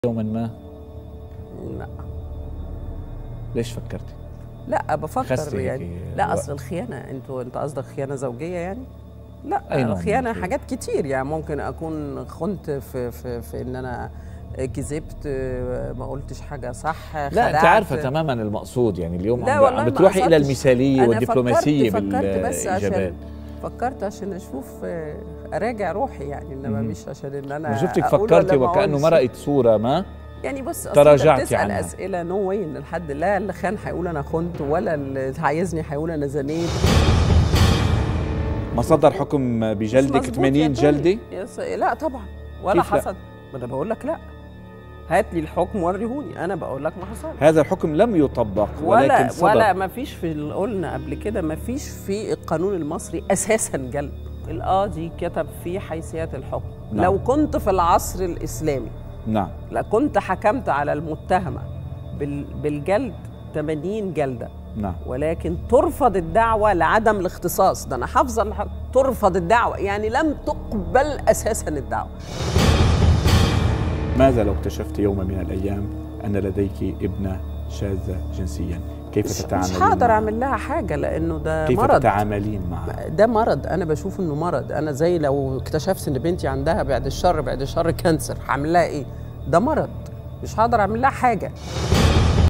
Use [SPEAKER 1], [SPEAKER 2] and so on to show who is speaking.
[SPEAKER 1] يوما ما
[SPEAKER 2] لا
[SPEAKER 1] ليش فكرتي؟
[SPEAKER 2] لا بفكر
[SPEAKER 1] خستي هيك
[SPEAKER 2] يعني لا
[SPEAKER 1] الوقت.
[SPEAKER 2] اصل الخيانه انتوا انت قصدك خيانه زوجيه يعني لا
[SPEAKER 1] أي نوع من
[SPEAKER 2] الخيانه
[SPEAKER 1] الخيانة؟
[SPEAKER 2] حاجات كتير يعني ممكن اكون خنت في في في ان انا كذبت ما قلتش حاجه صح
[SPEAKER 1] لا انت
[SPEAKER 2] خدعت.
[SPEAKER 1] عارفه تماما المقصود يعني اليوم
[SPEAKER 2] لا
[SPEAKER 1] عم,
[SPEAKER 2] والله
[SPEAKER 1] عم
[SPEAKER 2] ما
[SPEAKER 1] بتروحي الى
[SPEAKER 2] قصدتش.
[SPEAKER 1] المثاليه
[SPEAKER 2] أنا
[SPEAKER 1] والدبلوماسيه
[SPEAKER 2] فكرت فكرت بس عشان
[SPEAKER 1] بالاجابات
[SPEAKER 2] فكرت عشان اشوف آه، اراجع روحي يعني انما
[SPEAKER 1] مهم.
[SPEAKER 2] مش عشان ان انا
[SPEAKER 1] ما شفتك
[SPEAKER 2] أقول
[SPEAKER 1] فكرتي
[SPEAKER 2] ولا ما
[SPEAKER 1] وكانه
[SPEAKER 2] أقولش.
[SPEAKER 1] مرقت صوره ما
[SPEAKER 2] يعني بص أصل
[SPEAKER 1] تراجعتي
[SPEAKER 2] أنت بتسال
[SPEAKER 1] عنها.
[SPEAKER 2] اسئله نو واي ان الحد لا اللي خان هيقول انا خنت ولا اللي عايزني هيقول انا زنيت
[SPEAKER 1] ما صدر حكم
[SPEAKER 2] مش
[SPEAKER 1] بجلدك
[SPEAKER 2] مظبوط
[SPEAKER 1] 80
[SPEAKER 2] يا توني.
[SPEAKER 1] جلده
[SPEAKER 2] يا س... لا طبعا ولا
[SPEAKER 1] كيف لا؟
[SPEAKER 2] حصل ما انا بقول لك لا هات لي الحكم وريهوني انا بقول لك ما حصل
[SPEAKER 1] هذا الحكم لم يطبق ولكن
[SPEAKER 2] ولا
[SPEAKER 1] صدر
[SPEAKER 2] ولا ما فيش في اللي قلنا قبل كده ما فيش في القانون المصري اساسا جلد القاضي كتب فيه حيثيات الحكم
[SPEAKER 1] نعم.
[SPEAKER 2] لو كنت في العصر الاسلامي
[SPEAKER 1] نعم
[SPEAKER 2] لكنت حكمت على المتهمه بال... بالجلد 80 جلده
[SPEAKER 1] نعم
[SPEAKER 2] ولكن ترفض الدعوة لعدم الاختصاص ده أنا حافظة الح- ترفض الدعوة يعني لم تقبل أساسا الدعوة
[SPEAKER 1] ماذا لو اكتشفت يوما من الايام ان لديك ابنه شاذه جنسيا كيف
[SPEAKER 2] مش,
[SPEAKER 1] تتعاملين
[SPEAKER 2] مش هقدر
[SPEAKER 1] معها؟
[SPEAKER 2] أعمل لها حاجة لأنه ده
[SPEAKER 1] كيف
[SPEAKER 2] مرض
[SPEAKER 1] تتعاملين معها
[SPEAKER 2] ده مرض أنا بشوف إنه مرض أنا زي لو اكتشفت إن بنتي عندها بعد الشر بعد الشر كانسر هعمل لها إيه؟ ده مرض مش هقدر أعمل لها حاجة